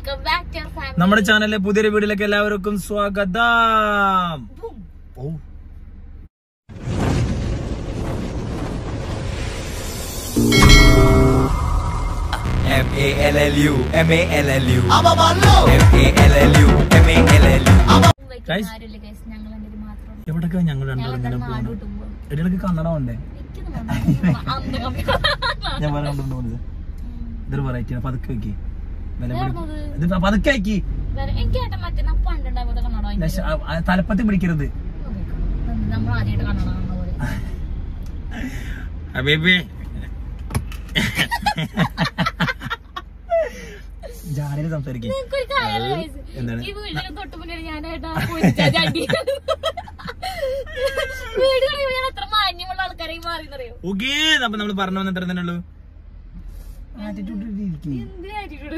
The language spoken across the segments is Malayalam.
വെൽക്കം ബാക്ക് ടു ഫാമിലി നമ്മുടെ ചാനലിലെ പുതിയൊരു വീഡിയോയിലേക്ക് എല്ലാവർക്കും സ്വാഗതം ഓ M A L L U M A L L U M A L L U M A L L U Guys. ആരുമില്ല ഗൈസ് ഞങ്ങൾ രണ്ടുപേരും മാത്രം എവിടൊക്കെ ഞങ്ങൾ രണ്ടുപേരും ഇങ്ങനെ ഞങ്ങൾ നാട് പോകുന്നു വിട്ടുമ്പോ എടിയൊക്കെ കന്നഡ ഉണ്ടേ അന്ന് കമ്പി ഞാൻ പറയാൻ കൊണ്ടുകൊണ്ട് പോകുന്നത് ഇതൊരു വെറൈറ്റി പതുക്കെ വെക്കി വില ഇതായിരുന്നത്? പിടി- ഇത് പതുക്കെ വെക്കി എനിക്ക് ഏട്ടൻ മറ്റേ ഞാൻ പണ്ടുണ്ടായപ്പോഴത്തെ കണ്ണട തലപ്പത്തി പിടിക്കരുത് നമ്മൾ ആദ്യമായിട്ട് കണ്ണട കാണുന്ന പോലെ ബേബി ജാനയിൽ സംസാരിക്കും നിങ്ങൾക്കൊരു കാര്യം അറിയോ guys? എന്താണ്? ഈ വീടിന് തൊട്ട് മുന്നേ ഞാനായിട്ട് ആ പൊരിച്ച ചാടി വീട് കഴിയുമ്പോ ഞാൻ എത്ര മാന്യമുള്ള ആൾക്കാരെ മാറിയെന്നറിയോ ഓക്കേ അപ്പൊ നമ്മൾ പറഞ്ഞു വന്ന എത്ര തന്നെ ഉള്ളൂ ആറ്റിറ്റ്യൂഡ് എന്തിനാ attitude?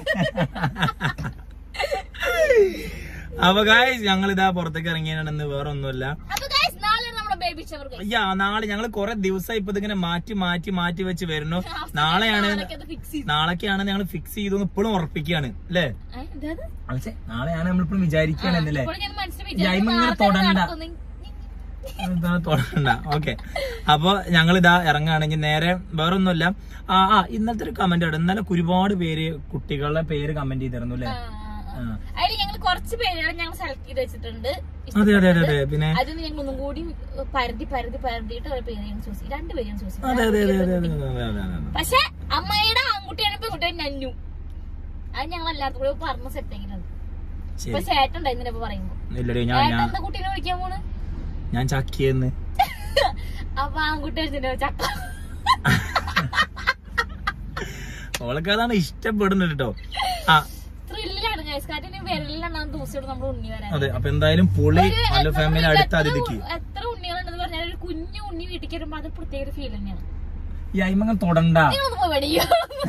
അപ്പൊ ഗായ്സ് ഞങ്ങൾ ഇതാ പുറത്തേക്ക് ഇറങ്ങിയാണെന്ന് വേറെ ഒന്നുമല്ല അപ്പൊ guys, നാളെയാണ് നമ്മുടെ ബേബി ഷവർ അയ്യാ നാളെ ഞങ്ങൾ കുറെ ദിവസമായി ഇപ്പൊ ഇതിങ്ങനെ മാറ്റി മാറ്റി മാറ്റി വെച്ച് വരുന്നു നാളെയാണ് ഫിക്സ് ചെയ്തു നാളേക്കാണ് ഞങ്ങൾ ഫിക്സ് ചെയ്തു ഇപ്പോഴും ഉറപ്പിക്കുകയാണ് അല്ലേ ഏ, ഇതത്? അതെ നാളെയാണ് നമ്മളിപ്പോഴും വിചാരിക്കുകയാണ് എന്നല്ലേ ഇപ്പോൾ ഞാൻ മനസ്സിൽ ഈ അയിമങ്ങനെ വിചാരിച്ചു തൊടണ്ട. നടക്കുന്നു. തുടരണ്ട ഓക്കെ അപ്പൊ ഞങ്ങൾ ഇതാ ഇറങ്ങുകയാണെങ്കിൽ നേരെ വേറെ ഒന്നുമില്ല ആ ആ ഇന്നത്തെ ഒരു കമന്റ് ആണ് ഇന്നലെ ഒരുപാട് പേര് കുട്ടികളുടെ പേര് കമന്റ് ചെയ്തിരുന്നു അല്ലേ ആ, ആ, ആ. അതിൽ ഞങ്ങൾ കുറച്ച് പേരുകളെ ഞങ്ങൾ സെലക്ട് ചെയ്ത് വെച്ചിട്ടുണ്ട് അതെ അതെ അതെ അതെ പിന്നെ അതിന് ഞങ്ങൾ ഒന്നും കൂടി പരതി പരതി പരതിയിട്ട് ഒരു പേര് ഞാൻ ചൂസ് ചെയ്യും രണ്ട് പേര് ഞാൻ ചൂസ് അതെ അതെ അതെ അതെ ചെയ്യും അതെ അതെ അതെ അതെ പക്ഷെ അമ്മയുടെ ആൺകുട്ടിയാണ് പെൺകുട്ടിയാണ് നന്നു അത് ഞങ്ങൾ എല്ലാവർക്കും കൂടെ പറഞ്ഞ് സെറ്റ് ആക്കിയിട്ടുണ്ട് ഇപ്പൊ ശരി ചേട്ടൻ ഉണ്ടായിരുന്നില്ല ഇപ്പൊ പറയുമ്പോ ഇല്ലടി ഞാൻ ചേട്ടൻ ഞാൻ എന്താ കുട്ടീനെ വിളിക്കാൻ പോണ് ഞാൻ ചക്കിയെന്ന് അപ്പൊ ആൺകുട്ടി അടിച്ചിട്ട് ചക്ക അവൾക്ക് അതാണ് ഇഷ്ടപ്പെടുന്നത് കേട്ടോ ആ ത്രില്ലാണ് ഗൈസ് കാരണം വിരലിലെണ്ണാൻ ദിവസം നമ്മൾ ഉണ്ണി വരാൻ അതെ അപ്പൊ എന്തായാലും പൊളി ഒരു നല്ല എത്ര ഫാമിലി ഉണ്ണി- അടുത്ത എത്ര അതിഥിക്ക് ഉ- എത്ര ഉണ്ണികളുണ്ടെന്ന് പറഞ്ഞാൽ ഒരു കുഞ്ഞു ഉണ്ണി വീട്ടിൽ വരുമ്പോ അത് പ്രത്യേക ഒരു ഫീൽ തന്നെയാണ് ഈ അയിമങ്ങൻ തൊടണ്ട നിങ്ങളൊന്ന് പോയി പഠിക്കോ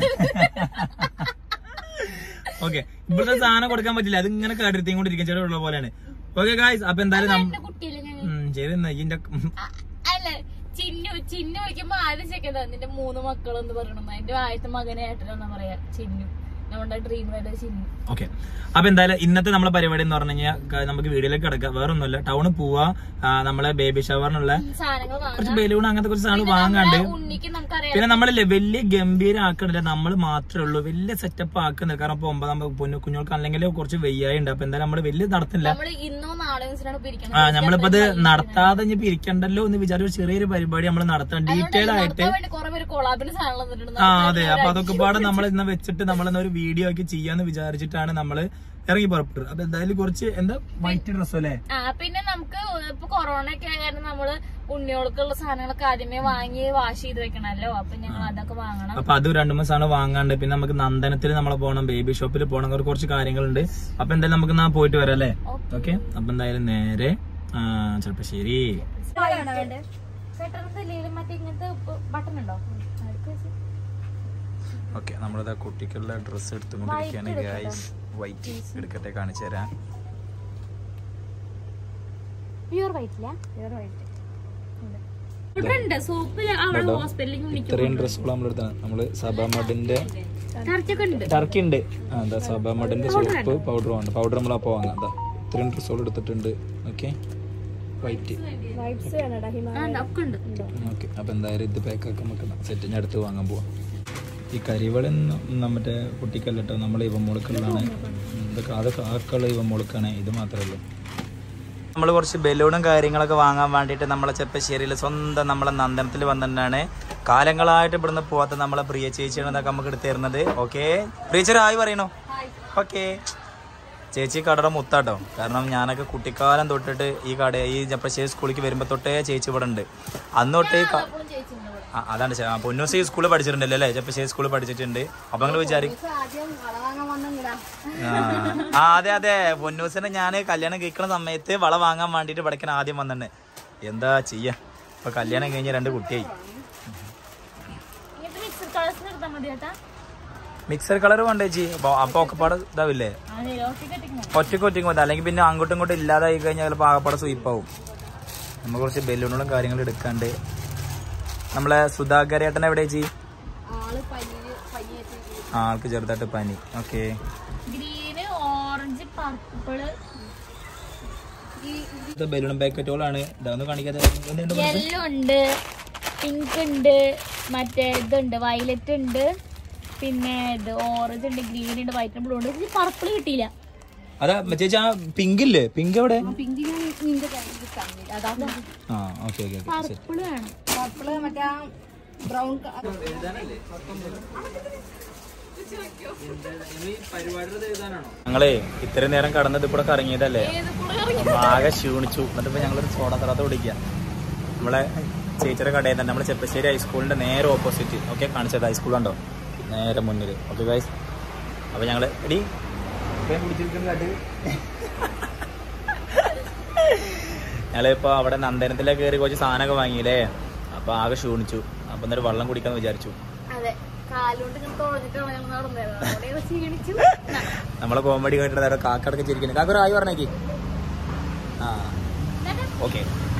ഓക്കെ ഇവിടുത്തെ സാധനം കൊടുക്കാൻ പറ്റില്ല അത് ഇങ്ങനെ കേട്ടിരുത്തിയും കൊണ്ടിരിക്കും ചെറിയ ഉള്ള പോലെയാണ് ഓക്കെ ഗായ്സ് അപ്പൊ എന്തായാലും നം- എന്റെ കുട്ടിയല്ലേ ഞാൻ ഉം, ശരി എന്നാ ഇതിന്റെ അ- അല്ല ചിന്നു ചിന്നു വിളിക്കുമ്പോ ആദ്യം ചെക്കണ്ട നിന്റെ മൂന്ന് മക്കളെന്ന് പറയണം എന്റെ ആദ്യത്തെ മകനെ ഏട്ടനെന്നാ പറയാ ചിന്നു നമ്മുടെ ഡ്രീം റൈഡർ ചിന്നു ഓക്കെ അപ്പൊ എന്തായാലും ഇന്നത്തെ നമ്മളെ പരിപാടി എന്ന് പറഞ്ഞു കഴിഞ്ഞാൽ നമുക്ക് വീഡിയോയിലേക്ക് കിടക്കാം വേറെ ഒന്നുമില്ല ടൗണിൽ പോവാ ആ, നമ്മളെ ബേബി ഷവറിനുള്ള സാധനങ്ങൾ കുറച്ച് വാങ്ങാം ബലൂൺ അങ്ങനത്തെ കുറച്ച് സാധനം വാങ്ങാണ്ട് നമ്മളെ ഉണ്ണിക്ക് നമുക്കറിയാം പിന്നെ നമ്മളില്ലേ വലിയ ഗംഭീരം ആക്കണില്ല നമ്മൾ മാത്രമേ ഉള്ളൂ വലിയ സെറ്റപ്പ് ആക്കുന്നില്ല കാരണം ഇപ്പൊ ഒമ്പതാം പൊന്നു കുഞ്ഞുങ്ങൾക്ക് അല്ലെങ്കിൽ കുറച്ച് വെയ്യായി ഉണ്ട് അപ്പൊ എന്തായാലും നമ്മള് വലിയ നടത്തില്ല നമ്മള് ഇന്നോ നാളെ വെച്ചിട്ടാണ് ഇപ്പൊ ഇരിക്കുന്നത് ആ നമ്മളിപ്പോ ഇത് നടത്താതെ ഇനി ഇരിക്കണ്ടല്ലോ എന്ന് വിചാരിച്ച ഒരു ചെറിയൊരു പരിപാടി നമ്മൾ നടത്താൻ ഡീറ്റെയിൽ ആയിട്ട് നടത്താൻ വേണ്ടി കുറെ പേര് കൊളാബിന് സാധനം തന്നിട്ടുണ്ട് ആ അതെ അപ്പൊ അതൊക്കെ പാടെ നമ്മൾ ഇന്ന് വെച്ചിട്ട് നമ്മൾ ഒരു വീഡിയോ ഒക്കെ ചെയ്യാന്ന് വിചാരിച്ചിട്ടാണ് നമ്മള് ഇറങ്ങി പുറപ്പെട്ടത് അപ്പൊ എന്തായാലും കുറച്ച് എന്താ വൈറ്റ് ഡ്രസ്സോ അല്ലേ ആ പിന്നെ നമുക്ക് ഇപ്പൊ കൊറോണ ഒക്കെ ആയ കാരണം നമ്മള് ഉണ്ണികൾക്കുള്ള സാധനങ്ങളൊക്കെ ആദ്യമേ വാങ്ങി വാഷ് ചെയ്ത് വെക്കണല്ലോ അപ്പൊ ഞങ്ങൾ അതൊക്കെ വാങ്ങണം അപ്പൊ അത് രണ്ടു മൂന്ന് സാധനം വാങ്ങാണ്ട് പിന്നെ നമുക്ക് നന്ദനത്തിൽ നമ്മളെ പോകണം ബേബി ഷോപ്പിൽ പോകണം അങ്ങനെ കുറച്ച് കാര്യങ്ങളുണ്ട് അപ്പൊ എന്തായാലും നമുക്ക് നാ പോയിട്ട് വരാം അല്ലേ ഓക്കെ അപ്പൊ എന്തായാലും നേരെ ആ, ചെലപ്പോ ശരി മറ്റേ ഇങ്ങനത്തെ ബട്ടൺ ഉണ്ടോ ഓക്കെ നമ്മളിതാ കുട്ടിക്കുള്ള ഡ്രസ്സ് എടുത്തുകൊണ്ടിരിക്കുകയാണ് ഗൈസ് വൈറ്റ് എടുക്കട്ടെ കാണിച്ചു തരാം പ്യൂർ വൈറ്റില്ല പ്യൂർ വൈറ്റ് ഉണ്ട് സോപ്പ് അവിടെ ഹോസ്പിറ്റലിലേക്ക് വിളിക്കും ഇത്രയും ഡ്രസ്സുകൾ നമ്മളെടുത്താണ് നമ്മള് സബാമഡിന്റെ ടർച്ചൊക്കെ ഉണ്ട് ടർക്കി ഉണ്ട് ആ എന്താ സബാമഡിന്റെ സോപ്പ് പൗഡർ ഉണ്ട് പൗഡർ നമ്മൾ അപ്പോൾ വാങ്ങാം എന്താ ഇത്രയും ഡ്രസ്സുകൾ എടുത്തിട്ടുണ്ട് ഓക്കെ വൈറ്റ് ആ, ഒക്കെ ഉണ്ട് ഓക്കെ അപ്പൊ എന്തായാലും ഇത് പാക്ക് ആക്കാൻ വെക്കണം സെറ്റ് ഞാൻ അടുത്ത് വാങ്ങാൻ പോവാം ഈ കരിവള മറ്റേ കുട്ടിക്കല്ല കേട്ടോ നമ്മൾ ഇവമോളുക്കുള്ളതാണ് ഇതൊക്കെ അതൊക്കെ ആക്കുള്ള ഇവമോളുക്കാണ് ഇത് മാത്രമേ ഉള്ളൂ നമ്മൾ കുറച്ച് ബലൂണും കാര്യങ്ങളൊക്കെ വാങ്ങാൻ വേണ്ടിയിട്ട് നമ്മളെ ചെപ്പശ്ശേരിയിൽ സ്വന്തം നമ്മളെ നന്ദനത്തിൽ വന്നിട്ടാണ് കാലങ്ങളായിട്ട് ഇവിടുന്ന് പോവാത്ത നമ്മളെ പ്രിയ ചേച്ചിയാണ് ഇതൊക്കെ നമുക്ക് എടുത്തു തരുന്നത് ഓക്കെ പ്രിയ ചേച്ചി ആയി പറയണോ ഓക്കെ ചേച്ചി കടയുടെ മുത്താട്ടോ കാരണം ഞാനൊക്കെ കുട്ടിക്കാലം തൊട്ടിട്ട് ഈ കട ഈ ചെപ്പശ്ശേരി സ്കൂളിലേക്ക് വരുമ്പോൾ തൊട്ടേ ചേച്ചി ഇവിടെ ഉണ്ട് അന്ന് തൊട്ടേ ക- എപ്പോഴും ചേച്ചിട്ടുണ്ട് ഇവിടെ. ആ, അതാണ് ചെ- ആ, പൊന്നൂസ് ഈ സ്കൂളിൽ പഠിച്ചിട്ടുണ്ടല്ലോ അല്ലേ ചെപ്പശ്ശേരി സ്കൂളിൽ പഠിച്ചിട്ടുണ്ട് അപ്പൊ നിങ്ങൾ വിചാരിക്കും ആ. ആ അതെ അതെ പൊന്നൂസിനെ ഞാൻ കല്യാണം കഴിക്കുന്ന സമയത്ത് വള വാങ്ങാൻ വേണ്ടിട്ട് പഠിക്കാൻ ആദ്യം വന്നിട്ടുണ്ട് എന്താ ചെയ്യാ ഇപ്പൊ കല്യാണം കഴിഞ്ഞ രണ്ട് കുട്ടിയായി ഇങ്ങനത്തെ മിക്സഡ് കളേഴ്സിന് എടുത്താൽ മതി ചേട്ടാ മിക്സർ കളർ വേണ്ട ചേച്ചി അപ്പൊ അപ്പൊ ഒക്കെ പാടെ ഇതാവില്ലേ അതെ ഓക്കെ കെട്ടിക്കണം ഒറ്റക്ക് ഒറ്റക്ക് മതി അല്ലെങ്കിൽ പിന്നെ അങ്ങോട്ടും ഇങ്ങോട്ടും ഇല്ലാതായി കഴിഞ്ഞാൽ ചിലപ്പോൾ ആകപ്പാടെ സ്വീപ്പാവും നമ്മൾ കുറച്ച് ബലൂണുകളും കാര്യങ്ങളും എടുക്കാണ്ട് നമ്മളെ സുധാകരേട്ടൻ എവിടെ ചേച്ചി ആള് പനിയില് പനിയായിട്ട് ആ ആൾക്ക് ചെറുതായിട്ട് പനി okay green orange purple balloon പാക്കറ്റുകളാണ് ഇതൊന്ന് കാണിക്കാതെ എന്തുണ്ട് മനസ്സ്? യെല്ലോ ഉണ്ട് പിങ്ക് ഉണ്ട് മറ്റേ ഇതുണ്ട് വയലറ്റ് ഉണ്ട് പിന്നെ ഇത് ഓറഞ്ച് ഉണ്ട് ഗ്രീൻ ഉണ്ട് വൈറ്റ് ബ്ലൂ ഉണ്ട് ഇത് പർപ്പിൾ കിട്ടിയില്ല അതാ ചേച്ചി ആ പിങ്ക് ഇല്ലേ പിങ്ക് എവിടെ പിങ്ക് ഞാൻ നിന്റെ കയ്യിൽ തന്നില്ല അതാ ആ ഓക്കെ ഓക്കെ ഓക്കെ ശരി പർപ്പിൾ വേണം പർപ്പിള് മറ്റേ ബ്രൗൺ ഞങ്ങളേ ഇത്രയും നേരം കടന്നത് ഇവിടെ കറങ്ങിയതല്ലേ ആകെ ക്ഷീണിച്ചു എന്നിട്ട് ഇപ്പൊ ഞങ്ങളൊരു സോഡ തളത്ത് കുടിക്കുക നമ്മളെ ചേച്ചിയുടെ കടയിൽ തന്നെ നമ്മളെ ചെപ്പശ്ശേരി ഹൈസ്കൂളിന്റെ നേരെ ഓപ്പോസിറ്റ് ഓക്കെ കാണിച്ചത് ഹൈസ്കൂൾ ഉണ്ടോ നേരെ മുന്നിൽ ഓക്കെ ഗൈസ് അപ്പൊ ഞങ്ങള് എടി ഇപ്പം കുടിച്ചിരിക്കുന്ന കണ്ട് ഞങ്ങളിപ്പോ അവിടെ നന്ദനത്തിലേക്ക് കയറി കുറച്ച് സാധനമൊക്കെ വാങ്ങിയില്ലേ അപ്പൊ ആകെ ക്ഷീണിച്ചു അപ്പൊ എന്നിട്ട് വെള്ളം കുടിക്കാന്ന് വിചാരിച്ചു അതെ കാലുകൊണ്ട് ഇങ്ങനെ തുഴഞ്ഞിട്ടാണ് ഞങ്ങൾ നടന്നത് അവിടെ ക്ഷീണിച്ചു നമ്മളെ കോമഡി കണ്ടിട്ട് നേരെ കാക്കടക്ക് ചിരിക്കുന്നത് കാക്ക ഒരു ആയി പറഞ്ഞേക്ക് ആ ഓക്കെ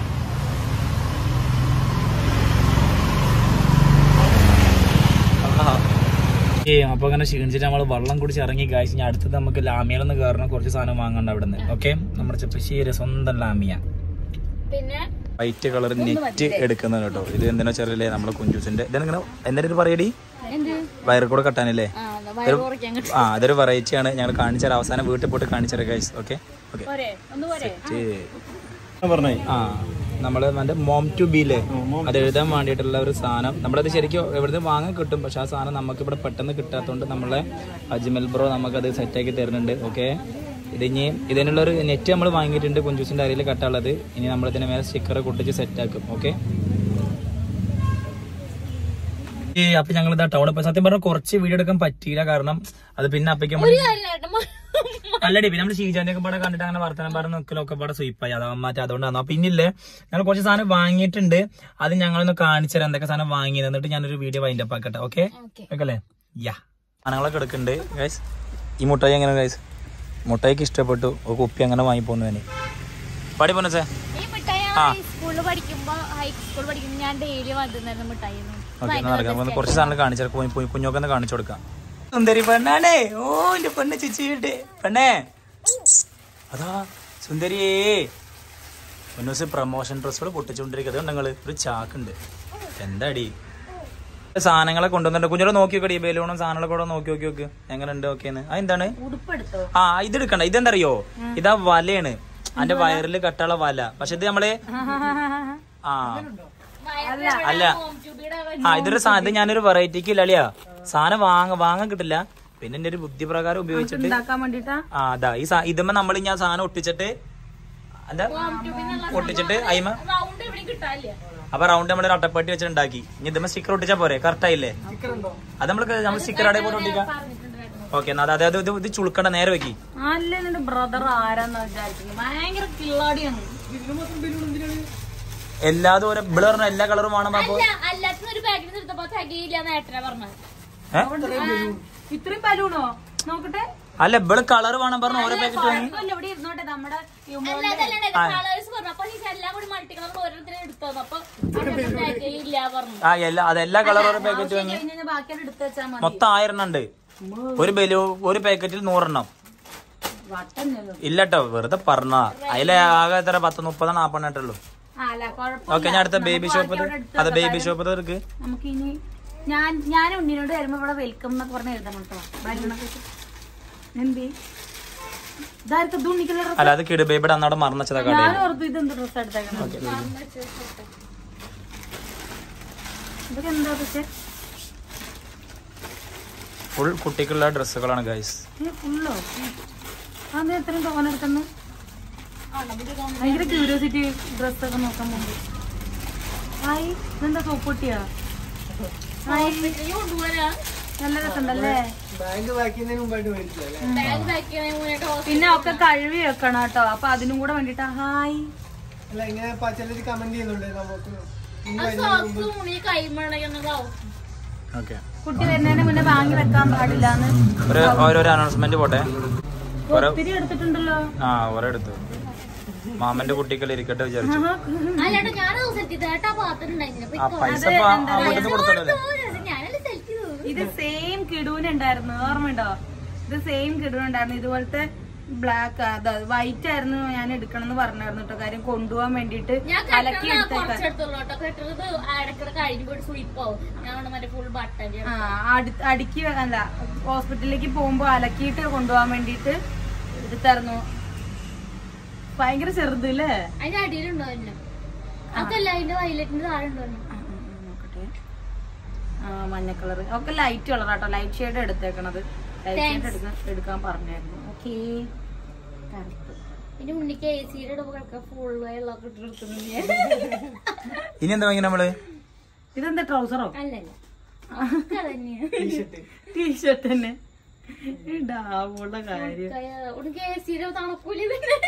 ഏ അപ്പൊ അങ്ങനെ ക്ഷീണിച്ചിട്ട് നമ്മൾ വെള്ളം കുടിച്ച് ഇറങ്ങി കാഴ്ച ഞാൻ അടുത്തത് നമുക്ക് ലാമിയിലൊന്ന് കയറണം കുറച്ച് സാധനം വാങ്ങണ്ട അവിടെ നിന്ന് ഓക്കെ നമ്മുടെ ചെപ്പശ്ശേരി സ്വന്തം ലാമിയ പിന്നെ വൈറ്റ് കളർ നെറ്റ് എടുക്കുന്നത് കേട്ടോ ഇത് എന്തിനാ ചെറിയല്ലേ നമ്മളെ കുഞ്ചൂസിന്റെ ഇതെങ്ങനെ എന്തെങ്കിലും പറയടി എന്ത് വയറ് കൂടെ കട്ടാനല്ലേ ആ വയറ് കുറയ്ക്കാൻ കിട്ടും ആ അതൊരു വെറൈറ്റി ആണ് ഞങ്ങൾ കാണിച്ചാൽ അവസാനം വീട്ടിൽ പോയിട്ട് കാണിച്ചാൽ ഗൈസ് ഓക്കെ ഓക്കെ പോരെ ഒന്ന് പോരെ പറഞ്ഞേ ആ നമ്മള് മറ്റേ മോം ടു ബിയിലെ അത് എഴുതാൻ വേണ്ടിയിട്ടുള്ള ഒരു സാധനം നമ്മളത് ശരിക്കും എവിടുന്ന് വാങ്ങാൻ കിട്ടും പക്ഷെ ആ സാധനം നമുക്ക് ഇവിടെ പെട്ടെന്ന് കിട്ടാത്തതുകൊണ്ട് നമ്മളെ അജ്മൽ ബ്രോ നമുക്കത് സെറ്റാക്കി തരുന്നുണ്ട് ഓക്കെ ഇത് ഇനി ഇതിനുള്ള ഒരു നെറ്റ് നമ്മൾ വാങ്ങിയിട്ടുണ്ട് കുഞ്ചൂസിന്റെ അരിയിൽ കട്ടുള്ളത് ഇനി നമ്മൾ ഇതിന്റെ മേലെ സ്റ്റിക്കർ കൊട്ടിച്ച് സെറ്റാക്കും ഓക്കെ അപ്പൊ ഞങ്ങൾ ഇതാ ടൗണിൽ പോയി സത്യം പറഞ്ഞാൽ കുറച്ച് വീഡിയോ എടുക്കാൻ പറ്റിയില്ല കാരണം അത് പിന്നെ അപ്പേക്ക് നമ്മൾ അല്ലടി പിന്നെ നമ്മൾ ഷീജാന്റെ ഒക്കെ പാടെ കണ്ടിട്ട് അങ്ങനെ വർത്തമാനം പറഞ്ഞ് നിൽക്കലൊക്കെ പാടെ സ്വീപ്പായി അതാ മാറ്റം അതുകൊണ്ടാണ് അപ്പൊ പിന്നില്ലേ ഞങ്ങൾ കുറച്ച് സാധനം വാങ്ങിയിട്ടുണ്ട് അത് ഞങ്ങളൊന്ന് കാണിച്ചു തരാം എന്തൊക്കെ സാധനം വാങ്ങി എന്നിട്ട് ഞാനൊരു വീഡിയോ വൈൻഡ് അപ്പ് ആക്കട്ടെ ഓക്കെ ഓക്കെ അല്ലേ യാ സാധനങ്ങളൊക്കെ എടുക്കുന്നുണ്ട് ഗൈസ് ഈ മുട്ടായി എങ്ങനെ ഗൈസ് മുട്ടായിക്ക് ഇഷ്ടപ്പെട്ടു ഒരു കുപ്പി അങ്ങനെ വാങ്ങി പോകുന്നതിന് പാടി പോന്നെ സേ ഈ മിഠായി ആ. ഹൈസ്കൂളിൽ പഠിക്കുമ്പോ ഹൈസ്കൂളിൽ പഠിക്കുമ്പോ ഞാൻ ഡെയിലി വന്നിരുന്നു മിഠായി ഓക്കെ എന്നാ നടക്കാം നമുക്ക് കുറച്ച് സാധനം കാണിച്ചു കുഞ്ഞൊക്കെ ഒന്ന് കാണിച്ചു കൊടുക്കാം സുന്ദരി പെണ്ണാണേ ഓ എന്റെ പെണ്ണ് ചിച്ചിട്ട് പെണ്ണേ അതാ സുന്ദരിയേ മുന്നൂസ് പ്രൊമോഷൻ ഡ്രസ്സുകൾ പൊട്ടിച്ചുകൊണ്ടിരിക്കുന്നത് നിങ്ങള് ഒരു ചാക്കുണ്ട് എന്താടി സാധനങ്ങളെ കൊണ്ടുവന്നിട്ട് കുഞ്ഞോടെ നോക്കി നോക്കടി ബലൂണും സാധനങ്ങളൊക്കെ കൂടെ നോക്കി നോക്കി നോക്ക് എങ്ങനെ ഉണ്ട് ഓക്കേന്ന് ആ എന്താണ് ഉടുപ്പെടുത്തോ ആ ഇത് എടുക്കണ്ട ഇതെന്തറിയോ ഇതാ വലയാണ് അതിന്റെ വയറിൽ കട്ടുള്ള വല പക്ഷെ ഇത് നമ്മള് ആ അല്ല ആ ഇതൊരു സാ- ഇത് ഞാനൊരു വെറൈറ്റിക്ക് ഇല്ലളിയാ സാധനം വാങ്ങ വാങ്ങാൻ കിട്ടില്ല പിന്നെ എന്റെ ഒരു ബുദ്ധി പ്രകാരം ഉപയോഗിച്ചിട്ട് ഉണ്ടാക്കാൻ വേണ്ടിട്ടാ ആ അതാ ഈ സാ- ഇതുമ്മ നമ്മൾ ഞാൻ സാധനം ഒട്ടിച്ചിട്ട് എന്താ ഒട്ടിച്ചിട്ട് അയിമ റൗണ്ട് എവിടെ കിട്ടാനില്ല അപ്പൊ റൗണ്ട് നമ്മൾ അട്ടപ്പട്ടി വെച്ചിട്ട് ഉണ്ടാക്കി ഇനി ഇതുമ്മ സ്റ്റിക്കർ ഒട്ടിച്ചാ പോരെ കറക്റ്റ് ആയില്ലേ അത് നമ്മൾ നമ്മൾ സ്റ്റിക്കർ അവിടെ പോയിട്ട് ഒട്ടിക്കാം ഓക്കെ എന്നാ അതെ അത് ഇത് ഇത് ചുളുക്കണ്ട നേരെ വെക്കി അല്ല നിന്റെ ബ്രദർ ആരാന്ന് വിചാരിക്കുന്നത് ഭയങ്കര കിള്ളാടിയാണ് എല്ലാതും ഓരോ ഇവിടെ പറഞ്ഞ എല്ലാ കളറും വേണം അപ്പൊ അല്ല അല്ലാത്ത ഒരു പാക്കറ്റ് എടുത്തപ്പോ തികയില്ല നേട്ടനെ പറഞ്ഞത് ഏഹ് ഇത്രയും ബലൂണോ നോക്കട്ടെ അല്ല ഇവിടെ കളർ വേണം പറഞ്ഞ ഓരോ പാക്കറ്റ് വാങ്ങി കുഴപ്പമില്ല, ഇവിടെ ഇരുന്നോട്ടെ നമ്മുടെ കളേഴ്സ് പറഞ്ഞു അപ്പൊ ഈ എല്ലാം കൂടി മൾട്ടി കളർ ഓരോരുത്തരും എടുത്തു അപ്പൊ തികയില്ല പറഞ്ഞു ആ എല്ലാ അത് എല്ലാ കളർ ഓരോ പാക്കറ്റ് വാങ്ങി കഴിഞ്ഞാൽ ബാക്കിയാണ് എടുത്ത് വെച്ചാൽ മതി മൊത്തം ആയിരം ഉണ്ട് ഒരു ബലൂ ഒരു പാക്കറ്റിൽ നൂറെണ്ണം വട്ടന്നല്ലോ ഇല്ലട്ടോ വെറുതെ പറഞ്ഞ അതിലെ ആകെ എത്ര പത്ത് മുപ്പത് നാപ്പണ്ണിട്ടുള്ളൂ ആ അല്ല കുഴപ്പം ഓക്കെ ഞാൻ അടുത്ത ബേബി ഷോപ്പ് അതെ ബേബി ഷോപ്പ് എടുക്ക് നമുക്ക് ഇനി ഞാൻ ഞാൻ ഉണ്ണിനോട് വരുമ്പോ ഇവിടെ വെൽക്കം എന്നൊക്കെ പറഞ്ഞ് എഴുതണം കേട്ടോ ഭരണൊക്കെ എന്തേ ഇതാർക്ക് ഇത് ഉണ്ണിക്കുള്ള ഡ്രസ് അല്ല അത് കിട് ബേബിയുടെ അന്നവിടെ മറന്നച്ചതാ കടയിൽ ഞാൻ ഓർത്തു ഇത് എന്ത് ഡ്രസ് എടുത്തേക്കണം ഇതൊക്കെ എന്താ പക്ഷേ ഫുൾ കുട്ടിക്കുള്ള ഡ്രസ്സുകളാണ് ഗൈസ് ഫുള്ളോ അത് എത്രയും തോനെടുക്കുന്നു ഭയങ്കര ക്യൂരിയോസിറ്റി ഡ്രസ്സൊക്കെ നോക്കാൻ പോകുമ്പോ ഹായ് ഇതെന്താ സോപ്പൊട്ടിയാ ഹായ് കൊണ്ടുപോരാ നല്ല രസമുണ്ടല്ലേ ബാഗ് പാക്ക് ചെയ്യുന്നതിന് മുന്നേ പിന്നെ ഒക്കെ കഴുകി വെക്കണം കേട്ടോ അപ്പൊ അതിനും കൂടെ വേണ്ടിട്ടാ ഹായ് അല്ല ഇങ്ങനെ പ- ചിലര് കമന്റ് ചെയ്യുന്നുണ്ട് നമുക്ക് സോക്സ് മുണി കൈമടങ്ങുന്നതാവും ഓക്കെ കുട്ടി വരുന്നതിന് മുന്നേ വാങ്ങി വെക്കാൻ പാടില്ലാന്ന് ഒരു ഓരോരോ അനൗൺസ്മെന്റ് പോട്ടെ ഓരോ ഒത്തിരി എടുത്തിട്ടുണ്ടല്ലോ ആ ഓരോ എടുത്തു മാമന്റെ കുട്ടികൾ ഇരിക്കട്ടെ വിചാരിച്ചു അല്ലാണ്ട് ഞാൻ സെലക്ട് ചെയ്തേട്ടാ പാത്രണ്ടായിരുന്നു ആ പൈസ ഇപ്പൊ അങ്ങോട്ട് കൊടുത്തല്ലേ ഞാനല്ലേ സെലക്ട് ചെയ്തത് ഇത് സെയിം കിടൂനുണ്ടായിരുന്നു ഓർമ്മയുണ്ടോ ഇത് സെയിം കിടുന്നുണ്ടായിരുന്നു ഇതുപോലത്തെ ബ്ലാക്ക് അതായത് വൈറ്റ് ആയിരുന്നു ഞാൻ എടുക്കണം എന്ന് പറഞ്ഞായിരുന്നു കേട്ടോ കാര്യം കൊണ്ടുപോകാൻ വേണ്ടിട്ട് ഞാൻ അലക്കി കെട്ടണ എടുത്തേക്കാം കുറച്ചെടുത്തുള്ളൂ കേട്ടോ കെട്ടുന്നത് ഇടയ്ക്കിടെ കഴിഞ്ഞ് പോയിട്ട് സ്ലിപ്പാവും ഞാൻ അവിടെ മറ്റേ ഫുൾ ബട്ടൺ ആ അടു- അടുക്കി അല്ല ഹോസ്പിറ്റലിലേക്ക് പോകുമ്പോ അലക്കിയിട്ട് കൊണ്ടുപോകാൻ വേണ്ടിട്ട് എടുത്തായിരുന്നു ഭയങ്കര ചെറുത് അല്ലേ അതിന്റെ അടിയിലുണ്ടോ തന്നെ അതല്ല അതിന്റെ വയലറ്റിന്റെ താഴെ ഉണ്ടോ ആ, ഉം, ഉം, നോക്കട്ടെ ആ മഞ്ഞ കളർ ഒക്കെ ലൈറ്റ് കളർ ആട്ടോ ലൈറ്റ് ഷെയ്ഡ് എടുത്തേക്കണത് ലൈറ്റ് ഷെയ്ഡ് എടുക്കാൻ എടുക്കാൻ പറഞ്ഞായിരുന്നു ഓക്കേ കറുപ്പ് പിന്നെ ഉണ്ണിക്ക് എ സിയുടെ ഇടുമ്പോ കിടക്കാൻ ഫുൾ വെള്ളമൊക്കെ ഇട്ടെടുക്കുന്നു ഞാൻ ഇനി എന്താ വാങ്ങി നമ്മള് ഇതെന്താ ട്രൗസറോ അല്ലല്ല അതൊക്കെ തന്നെയാ ടീഷർട്ട് തന്നെ ഇടാവുള്ള കാര്യം ഉണ്ണിക്ക് എ സിയുടെ തണുക്കൂലി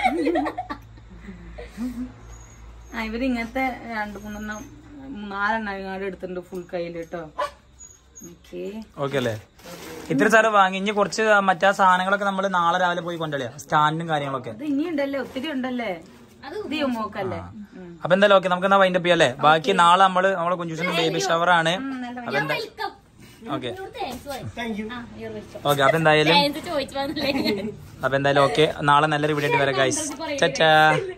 ആ ഇവര് ഇങ്ങനത്തെ രണ്ട് മൂന്നെണ്ണം നാലെണ്ണം ഇങ്ങോട്ട് എടുത്തിട്ടുണ്ട് ഫുൾ കയ്യിൽ കേട്ടോ ഓക്കേ ഓക്കെ അല്ലേ ഇത്ര സാറ് വാങ്ങി ഇനി കുറച്ച് മറ്റാ സാധനങ്ങളൊക്കെ നമ്മൾ നാളെ രാവിലെ പോയി കൊണ്ടുവരിക സ്റ്റാൻഡും കാര്യങ്ങളൊക്കെ ഇത് ഇനി ഉണ്ടല്ലേ ഒത്തിരി ഉണ്ടല്ലേ അത് ഇത് മോക്കല്ലേ ഉം. അപ്പൊ എന്തായാലും ഓക്കെ നമുക്ക് എന്നാ വൈൻഡപ്പ് ചെയ്യാം അല്ലേ ബാക്കി നാളെ നമ്മള് നമ്മളെ കുഞ്ചുസിന്റെ ബേബി ഷവർ ആണ് അപ്പൊ എന്താ വെൽക്കം ഓക്കെ താങ്ക്സ് പറയും താങ്ക് യു ആ you're welcome. ഓക്കെ അപ്പൊ എന്തായാലും താങ്ക്സ് ചോദിച്ചു വന്നില്ലേ അപ്പൊ എന്തായാലും ഓക്കെ നാളെ നല്ലൊരു വീഡിയോ ആയിട്ട് വരാം ഗൈസ് ചച്ചാ